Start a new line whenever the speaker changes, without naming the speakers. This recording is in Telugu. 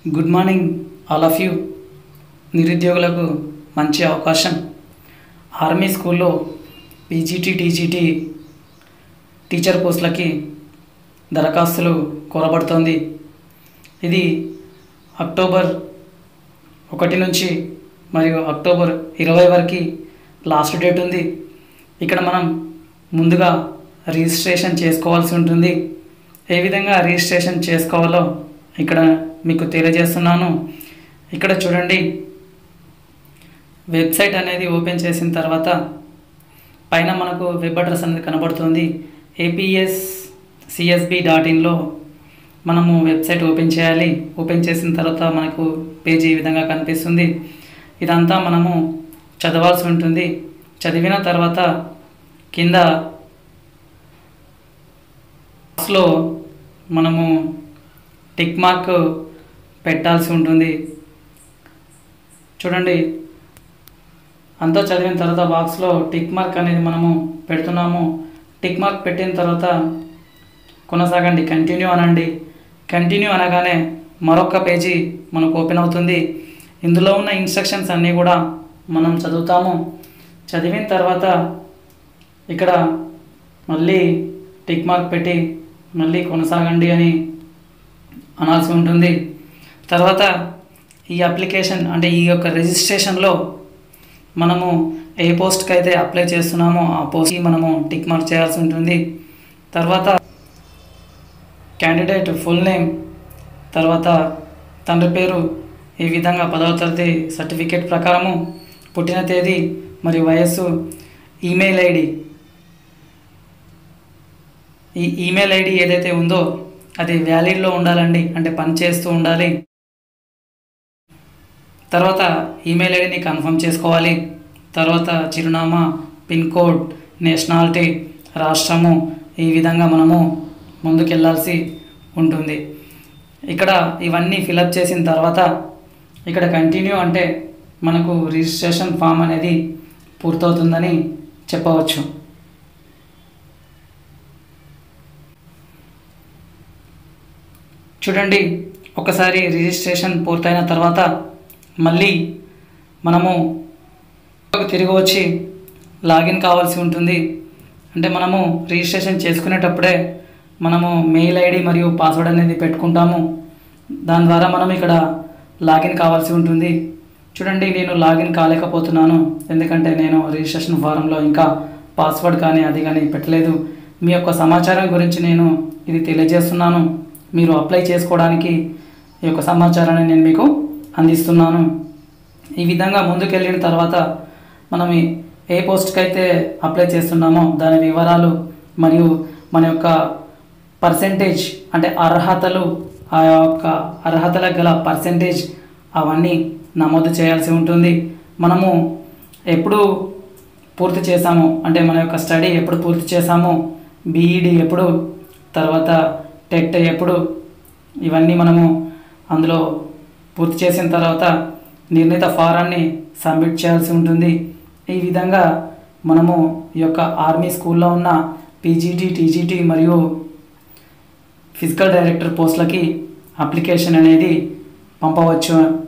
good morning all of you నిరుద్యోగులకు మంచి అవకాశం ఆర్మీ స్కూల్లో పీజీటీ టీజీటీ టీచర్ పోస్టులకి దరఖాస్తులు కోరబడుతోంది ఇది అక్టోబర్ ఒకటి నుంచి మరియు అక్టోబర్ ఇరవై వరకు లాస్ట్ డేట్ ఉంది ఇక్కడ మనం ముందుగా రిజిస్ట్రేషన్ చేసుకోవాల్సి ఉంటుంది ఏ విధంగా రిజిస్ట్రేషన్ చేసుకోవాలో ఇక్కడ మీకు తెలియజేస్తున్నాను ఇక్కడ చూడండి వెబ్సైట్ అనేది ఓపెన్ చేసిన తర్వాత పైన మనకు వెబ్ అడ్రస్ అనేది కనబడుతుంది ఏపీఎస్ సిఎస్బి డాట్ ఇన్లో మనము వెబ్సైట్ ఓపెన్ చేయాలి ఓపెన్ చేసిన తర్వాత మనకు పేజీ ఈ విధంగా కనిపిస్తుంది ఇదంతా మనము చదవాల్సి ఉంటుంది చదివిన తర్వాత కింద బాక్స్లో మనము టిక్ మార్క్ పెట్టాల్సి ఉంటుంది చూడండి అంతా చదివిన తర్వాత బాక్స్లో టిక్ మార్క్ అనేది మనము పెడుతున్నాము టిక్ మార్క్ పెట్టిన తర్వాత కొనసాగండి కంటిన్యూ అనండి కంటిన్యూ అనగానే మరొక పేజీ మనకు ఓపెన్ అవుతుంది ఇందులో ఉన్న ఇన్స్ట్రక్షన్స్ అన్నీ కూడా మనం చదువుతాము చదివిన తర్వాత ఇక్కడ మళ్ళీ టిక్ మార్క్ పెట్టి మళ్ళీ కొనసాగండి అని అనాల్సి ఉంటుంది తర్వాత ఈ అప్లికేషన్ అంటే ఈ యొక్క రిజిస్ట్రేషన్లో మనము ఏ పోస్ట్కి అయితే అప్లై చేస్తున్నామో ఆ పోస్ట్కి మనము టిక్ మార్క్ చేయాల్సి ఉంటుంది తర్వాత క్యాండిడేట్ ఫుల్ నేమ్ తర్వాత తండ్రి పేరు ఈ విధంగా పదవ తరగతి సర్టిఫికేట్ ప్రకారము పుట్టిన తేదీ మరియు వయస్సు ఈమెయిల్ ఐడి ఈ ఈమెయిల్ ఐడి ఏదైతే ఉందో అది వ్యాలిడ్లో ఉండాలండి అంటే పని చేస్తూ ఉండాలి తర్వాత ఈమెయిల్ ఐడిని కన్ఫర్మ్ చేసుకోవాలి తర్వాత చిరునామా పిన్ కోడ్ నేషనాలిటీ రాష్ట్రము ఈ విధంగా మనము ముందుకెళ్ళాల్సి ఉంటుంది ఇక్కడ ఇవన్నీ ఫిలప్ చేసిన తర్వాత ఇక్కడ కంటిన్యూ అంటే మనకు రిజిస్ట్రేషన్ ఫామ్ అనేది పూర్తవుతుందని చెప్పవచ్చు చూడండి ఒకసారి రిజిస్ట్రేషన్ పూర్తయిన తర్వాత మళ్ళీ మనము తిరిగి వచ్చి లాగిన్ కావాల్సి ఉంటుంది అంటే మనము రిజిస్ట్రేషన్ చేసుకునేటప్పుడే మనము మెయిల్ ఐడి మరియు పాస్వర్డ్ అనేది పెట్టుకుంటాము దాని ద్వారా మనం ఇక్కడ లాగిన్ కావాల్సి ఉంటుంది చూడండి నేను లాగిన్ కాలేకపోతున్నాను ఎందుకంటే నేను రిజిస్ట్రేషన్ ఫారంలో ఇంకా పాస్వర్డ్ కానీ అది కానీ పెట్టలేదు మీ యొక్క సమాచారం గురించి నేను ఇది తెలియజేస్తున్నాను మీరు అప్లై చేసుకోవడానికి ఈ యొక్క సమాచారాన్ని నేను మీకు అందిస్తున్నాను ఈ విధంగా ముందుకెళ్ళిన తర్వాత మనం ఈ- ఏ పోస్ట్కి అయితే అప్లై చేస్తున్నామో దాని వివరాలు మరియు మన యొక్క పర్సెంటేజ్ అంటే అర్హతలు ఆ యొక్క అర్హతలకు గల పర్సెంటేజ్ అవన్నీ నమోదు చేయాల్సి ఉంటుంది మనము ఎప్పుడు పూర్తి చేసాము అంటే మన యొక్క స్టడీ ఎప్పుడు పూర్తి చేసాము బీఈడి ఎప్పుడు తర్వాత టెట్ ఎప్పుడు ఇవన్నీ మనము అందులో పూర్తి చేసిన తర్వాత నిర్ణీత ఫారాన్ని సబ్మిట్ చేయాల్సి ఉంటుంది ఈ విధంగా మనము ఈ యొక్క ఆర్మీ స్కూల్లో ఉన్న పీజీటీ టీజీటీ మరియు ఫిజికల్ డైరెక్టర్ పోస్టులకి అప్లికేషన్ అనేది పంపవచ్చు